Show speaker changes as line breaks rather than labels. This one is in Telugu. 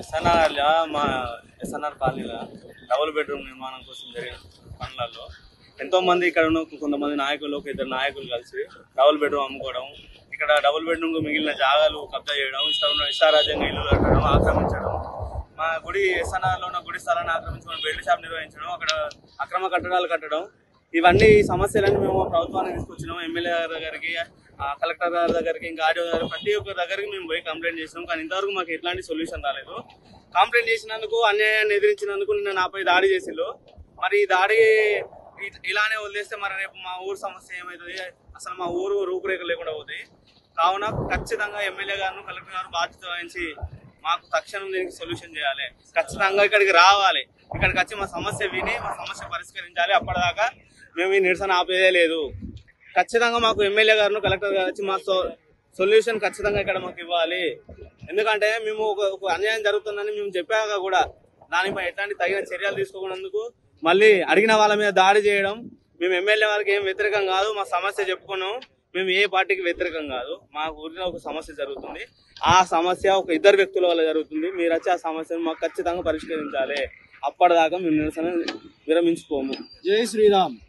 ఎస్ఎన్ఆర్ మా ఎస్ఎన్ఆర్ కాలనీలో డబుల్ బెడ్రూమ్ నిర్మాణం కోసం జరిగిన పనులలో ఎంతో మంది ఇక్కడ ఉన్న కొంతమంది నాయకులు ఒక ఇద్దరు నాయకులు కలిసి డబుల్ బెడ్రూమ్ అమ్ముకోవడం ఇక్కడ డబుల్ బెడ్రూమ్ మిగిలిన జాగాలు కబ్జా చేయడం ఇష్టం ఇష్టారాజ్యంగా ఇల్లు కట్టడం ఆక్రమించడం మా గుడి ఎస్ఎన్ఆర్లో ఉన్న గుడి స్థలాన్ని ఆక్రమించుకొని బెల్ట్ షాప్ నిర్వహించడం అక్కడ అక్రమ కట్టడాలు కట్టడం ఇవన్నీ ఈ సమస్యలన్నీ మేము ప్రభుత్వానికి తీసుకొచ్చినాం ఎమ్మెల్యే గారి దగ్గరికి ఆ, కలెక్టర్ గారి దగ్గరికి ఇంకా ఆడియో గారి ప్రతి ఒక్క దగ్గరికి మేము పోయి కంప్లైంట్ చేసినాం కానీ ఇంతవరకు మాకు ఎట్లాంటి సొల్యూషన్ రాలేదు కంప్లైంట్ చేసినందుకు అన్యాయాన్ని ఎదిరించినందుకు నిన్న నాపై దాడి చేసిండు మరి ఈ దాడి ఇ- ఇలానే వదిలేస్తే మరి రేపు మా ఊరు సమస్య ఏమవుతుంది అసలు మా ఊరు రూపురేఖ లేకుండా పోతాయి కావున ఖచ్చితంగా ఎమ్మెల్యే గారు కలెక్టర్ గారు బాధ్యత వహించి మాకు తక్షణం దీనికి సొల్యూషన్ చేయాలి ఖచ్చితంగా ఇక్కడికి రావాలి ఇక్కడికి వచ్చి మా సమస్య విని మా సమస్య పరిష్కరించాలి అప్పటిదాకా మేము ఈ నిరసన ఆపేదే లేదు ఖచ్చితంగా మాకు ఎమ్మెల్యే గారు కలెక్టర్ గారు వచ్చి మా సో- సొల్యూషన్ ఖచ్చితంగా ఇక్కడ మాకు ఇవ్వాలి ఎందుకంటే మేము ఒక ఒక అన్యాయం జరుగుతుందని మేము చెప్పాక కూడా దానిపై ఎట్లాంటి తగిన చర్యలు తీసుకోకున్నందుకు మళ్ళీ అడిగిన వాళ్ళ మీద దాడి చేయడం మేము ఎమ్మెల్యే వారికి ఏం వ్యతిరేకం కాదు మా సమస్య చెప్పుకున్నాం మేము ఏ పార్టీకి వ్యతిరేకం కాదు మా ఊరిలో ఒక సమస్య జరుగుతుంది ఆ సమస్య ఒక ఇద్దరు వ్యక్తుల వల్ల జరుగుతుంది మీరు వచ్చి ఆ సమస్యను మాకు ఖచ్చితంగా పరిష్కరించాలి అప్పటిదాకా మేము నిరసన విరమించుకోము
జై శ్రీరామ్